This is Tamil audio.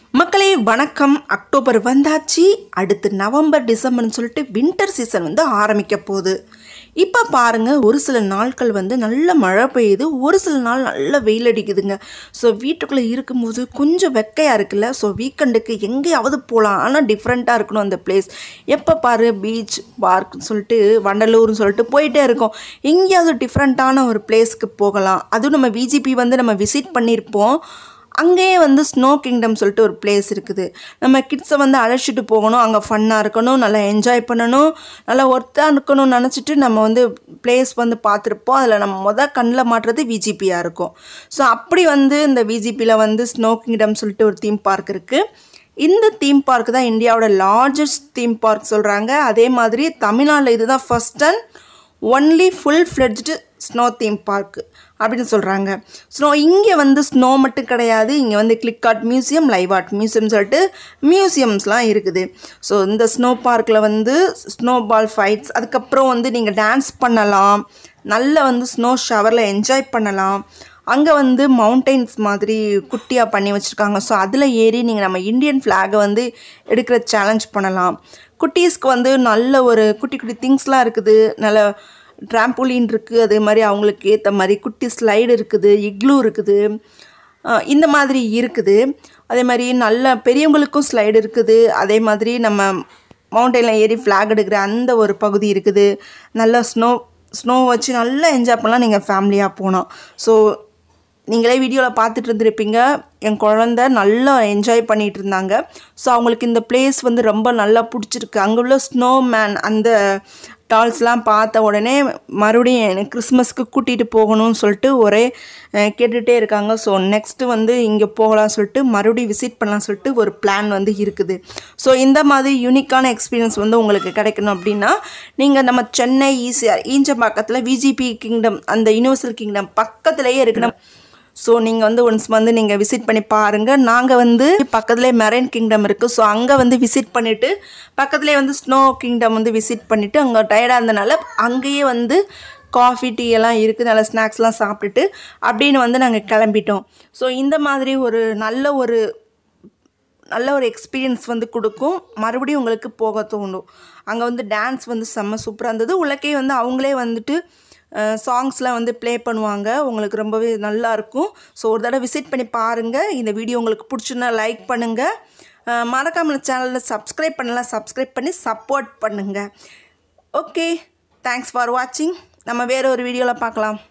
மக்களே வணக்கம் அக்டோபர் வந்தாச்சு அடுத்து நவம்பர் டிசம்பர்னு சொல்லிட்டு வின்டர் சீசன் வந்து ஆரம்பிக்க போகுது இப்போ பாருங்கள் ஒரு சில நாட்கள் வந்து நல்ல மழை பெய்யுது ஒரு சில நாள் நல்ல வெயில் அடிக்குதுங்க ஸோ வீட்டுக்குள்ளே இருக்கும்போது கொஞ்சம் வெக்கையாக இருக்குல்ல ஸோ வீக்கெண்டுக்கு எங்கேயாவது போகலாம் ஆனால் டிஃப்ரெண்ட்டாக இருக்கணும் அந்த பிளேஸ் எப்போ பாரு பீச் பார்க்னு சொல்லிட்டு வண்டலூர்னு சொல்லிட்டு போயிட்டே இருக்கோம் எங்கேயாவது டிஃப்ரெண்ட்டான ஒரு பிளேஸ்க்கு போகலாம் அதுவும் நம்ம விஜிபி வந்து நம்ம விசிட் பண்ணியிருப்போம் அங்கேயே வந்து ஸ்னோ கிங்டம் சொல்லிட்டு ஒரு பிளேஸ் இருக்குது நம்ம கிட்ஸை வந்து அழைச்சிட்டு போகணும் அங்கே ஃபன்னாக இருக்கணும் நல்லா என்ஜாய் பண்ணணும் நல்லா ஒர்த்தாக இருக்கணும்னு நினச்சிட்டு நம்ம வந்து பிளேஸ் வந்து பார்த்துருப்போம் அதில் நம்ம மொதல் கண்ணில் மாட்டுறது விஜிபியாக இருக்கும் ஸோ அப்படி வந்து இந்த விஜிபியில் வந்து ஸ்னோ கிங்டம் சொல்லிட்டு ஒரு தீம் பார்க் இருக்குது இந்த தீம் பார்க் தான் இந்தியாவோட லார்ஜஸ்ட் தீம் பார்க் சொல்கிறாங்க அதே மாதிரி தமிழ்நாட்டில் இதுதான் first and only full fledged snow theme park அப்படின்னு சொல்கிறாங்க ஸ்னோ இங்கே வந்து ஸ்னோ மட்டும் கிடையாது இங்கே வந்து click art museum live art museum சொல்லிட்டு மியூசியம்ஸ்லாம் இருக்குது ஸோ இந்த ஸ்னோ பார்க்கில் வந்து ஸ்னோ பால் ஃபைட்ஸ் அதுக்கப்புறம் வந்து நீங்கள் டான்ஸ் பண்ணலாம் நல்ல வந்து ஸ்னோ ஷவரில் என்ஜாய் பண்ணலாம் அங்கே வந்து மவுண்டெயின்ஸ் மாதிரி குட்டியாக பண்ணி வச்சுருக்காங்க ஸோ அதில் ஏறி நீங்கள் நம்ம இந்தியன் ஃப்ளாகை வந்து எடுக்கிற சேலஞ்ச் பண்ணலாம் குட்டீஸ்க்கு வந்து நல்ல ஒரு குட்டி குட்டி திங்ஸ்லாம் இருக்குது நல்ல ட்ராம்புலின் இருக்குது அதே மாதிரி அவங்களுக்கு ஏற்ற மாதிரி குட்டி ஸ்லைடு இருக்குது இக்லூ இருக்குது அஹ் இந்த மாதிரி இருக்குது அதே மாதிரி நல்ல பெரியவங்களுக்கும் ஸ்லைடு இருக்குது அதே மாதிரி நம்ம மவுண்டெயினில் ஏறி ஃப்ளாக் எடுக்கிற அந்த ஒரு பகுதி இருக்குது நல்ல ஸ்னோ ஸ்னோ வச்சு நல்லா என்ஜாய் பண்ணலாம் நீங்கள் ஃபேமிலியாக போனோம் ஸோ நீங்களே வீடியோவில் பார்த்துட்டு இருந்திருப்பீங்க என் குழந்த நல்லா என்ஜாய் பண்ணிகிட்டு இருந்தாங்க ஸோ அவங்களுக்கு இந்த பிளேஸ் வந்து ரொம்ப நல்லா பிடிச்சிருக்கு அங்கே உள்ள ஸ்னோ மேன் அந்த டால்ஸ்லாம் பார்த்த உடனே மறுபடியும் எனக்கு கிறிஸ்மஸ்க்கு கூட்டிகிட்டு போகணும்னு சொல்லிட்டு ஒரே அஹ், கேட்டுகிட்டே இருக்காங்க ஸோ நெக்ஸ்ட்டு வந்து இங்கே போகலாம் சொல்லிட்டு மறுபடியும் விசிட் பண்ணலாம் சொல்லிட்டு ஒரு பிளான் வந்து இருக்குது ஸோ இந்த மாதிரி யூனிக்கான எக்ஸ்பீரியன்ஸ் வந்து உங்களுக்கு கிடைக்கணும் அப்படின்னா நீங்கள் நம்ம சென்னை ஈசிஆர் ஈஞ்சம்பாக்கத்தில் விஜிபி கிங்டம் அந்த யூனிவர்சல் கிங்டம் பக்கத்துலேயே இருக்கணும் ஸோ நீங்கள் வந்து ஒன்ஸ் வந்து நீங்கள் விசிட் பண்ணி பாருங்கள் நாங்கள் வந்து பக்கத்துலேயே மெரைன் கிங்டம் இருக்குது ஸோ அங்கே வந்து விசிட் பண்ணிவிட்டு பக்கத்துலேயே வந்து ஸ்னோ கிங்டம் வந்து விசிட் பண்ணிவிட்டு அங்கே டயர்டாக இருந்தனால அங்கேயே வந்து காஃபி டீ எல்லாம் இருக்குது நல்ல ஸ்நாக்ஸ்லாம் சாப்பிட்டுட்டு அப்படின்னு வந்து நாங்கள் கிளம்பிட்டோம் ஸோ இந்த மாதிரி ஒரு நல்ல ஒரு நல்ல ஒரு எக்ஸ்பீரியன்ஸ் வந்து கொடுக்கும் மறுபடியும் உங்களுக்கு போக தோணும் அங்கே வந்து டான்ஸ் வந்து செம்ம சூப்பராக இருந்தது உள்ளக்கே வந்து அவங்களே வந்துட்டு சாங்ஸ்லாம் வந்து ப்ளே பண்ணுவாங்க உங்களுக்கு ரொம்பவே நல்லா இருக்கும் ஸோ ஒரு தடவை விசிட் பண்ணி பாருங்கள் இந்த வீடியோ உங்களுக்கு பிடிச்சுன்னா லைக் பண்ணுங்கள் மறக்காமல் சேனலில் சப்ஸ்கிரைப் பண்ணலாம் சப்ஸ்கிரைப் பண்ணி சப்போர்ட் பண்ணுங்கள் ஓகே தேங்க்ஸ் ஃபார் வாட்சிங் நம்ம வேறு ஒரு வீடியோவில் பார்க்கலாம்